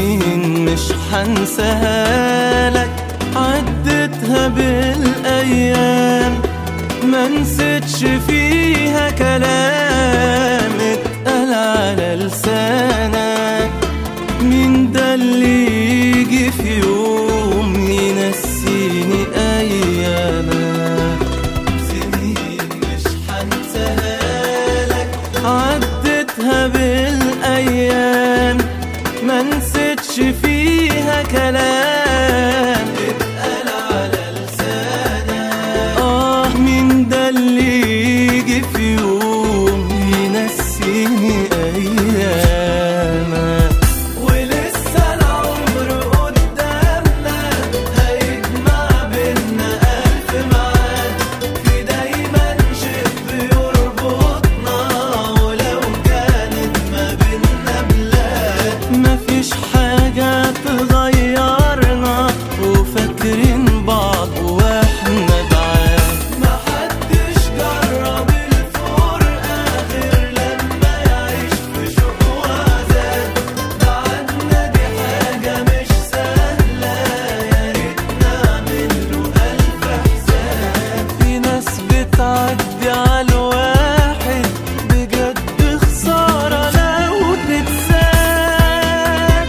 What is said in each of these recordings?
سنين مش حنساها لك عدتها بالايام ما نسيتش فيها كلام اتقال على لسانك مين ده اللي يجي في يوم ينسيني ايامك سنين مش حنساها لك عدتها بالايام ما نسيتش فيها كلام اتقال على لسانك اه مين ده اللي يجي في يوم ينسيني ايامك ولسه العمر قدامنا هيجمع بينا ألف ميعاد في دايما شيء بيربطنا ولو كانت ما بينا بلاد مفيش حاجة تغيرنا وفاكرين بعض واحنا بعاد محدش جرب الفرقة غير لما يعيش في شوق وعذاب بعدنا دي حاجة مش سهلة يا ريت نعمل له ألف حساب في ناس بتعدي على الواحد بجد خسارة لو تتساب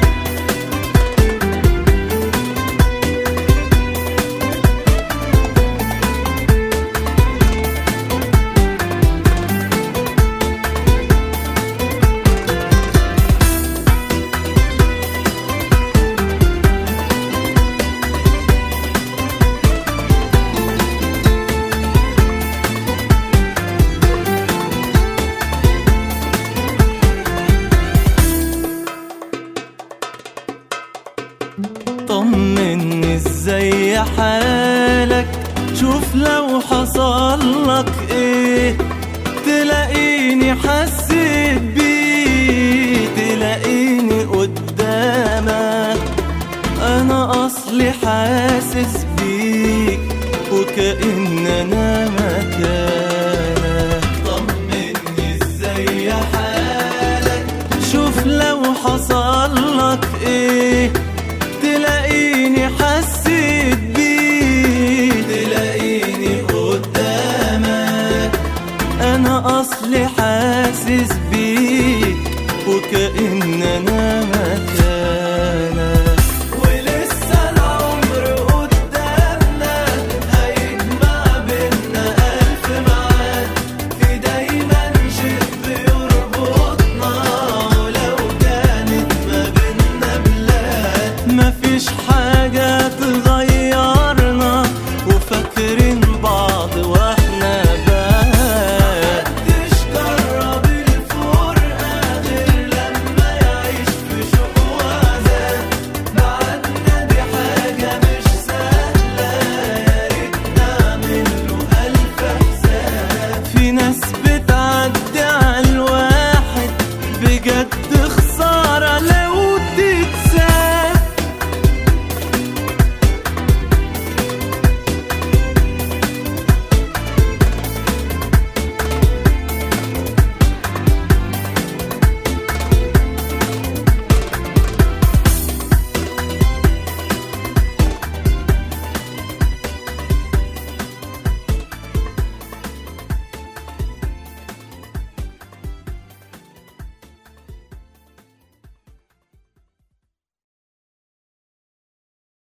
طمني ازاي حالك شوف لو حصل لك ايه تلاقيني حسيت بيه تلاقيني قدامك انا اصلي حاسس بيك وكأن انا مكانك طمني ازاي حالك شوف لو حصل لك ايه